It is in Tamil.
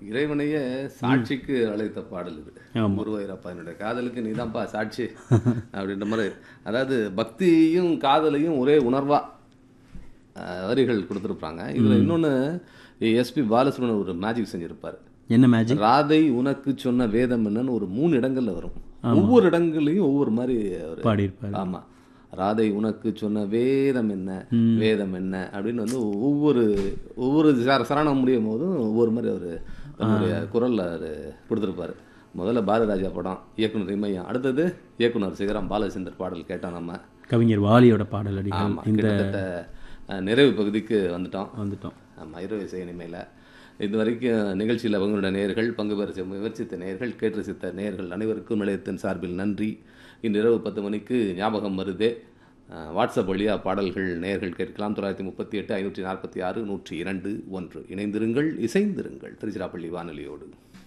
இறைவனையே சாட்சிக்கு அழைத்த பாடல் இது ஆமா. குருவாயூரப்பா என்னுடைய காதலுக்கு நீதான்ப்பா சாட்சி அப்படின்ற மாதிரி அதாவது பக்தியும் காதலையும் ஒரே உணர்வா அஹ், வரிகள் கொடுத்துருப்பாங்க இதுல இன்னொன்னு எஸ்பி பாலசுப்ரமணியன் ஒரு மேஜிக் செஞ்சிருப்பாரு என்ன மேஜிக் ராதை உனக்கு சொன்ன வேதம் என்னன்னு ஒரு மூணு இடங்கள்ல வரும் ஒவ்வொரு இடங்கள்லயும் ஒவ்வொரு மாதிரி அவர் பாடியிருப்பாரு ஆமா ராதை உனக்கு சொன்ன வேதம் என்ன வேதம் என்ன அப்படின்னு வந்து ஒவ்வொரு ஒவ்வொரு சர- சரணம் முடியும் போதும் ஒவ்வொரு மாதிரி அவர் தன்னுடைய குரல்ல அவர் கொடுத்துருப்பாரு முதல்ல பாரதிராஜா படம் இயக்குனர் இமயம் அடுத்தது இயக்குனர் சிகரம் பாலச்சந்தர் பாடல் கேட்டோம் நம்ம கவிஞர் வாலியோட பாடல் அடிகள் ஆமா கிட்டத்தட்ட அஹ், நிறைவு பகுதிக்கு வந்துட்டோம் வந்துட்டோம் ஆமா இரவு இசை இனிமேல இது வரைக்கும் நிகழ்ச்சியில் பங்குடைய நேயர்கள் பங்கு பெற செ- முயற்சித்த நேயர்கள் கேட்டு ரசித்த நேயர்கள் அனைவருக்கும் நிலையத்தின் சார்பில் நன்றி இன்று இரவு பத்து மணிக்கு ஞாபகம் வருதே அஹ், வாட்ஸ்அப் வழியாக பாடல்கள் நேயர்கள் கேட்கலாம் தொள்ளாயிரத்தி முப்பத்தி எட்டு ஐநூற்றி நாற்பத்தி ஆறு நூற்றி இரண்டு ஒன்று இணைந்திருங்கள் இசைந்திருங்கள் திருச்சிராப்பள்ளி வானொலியோடு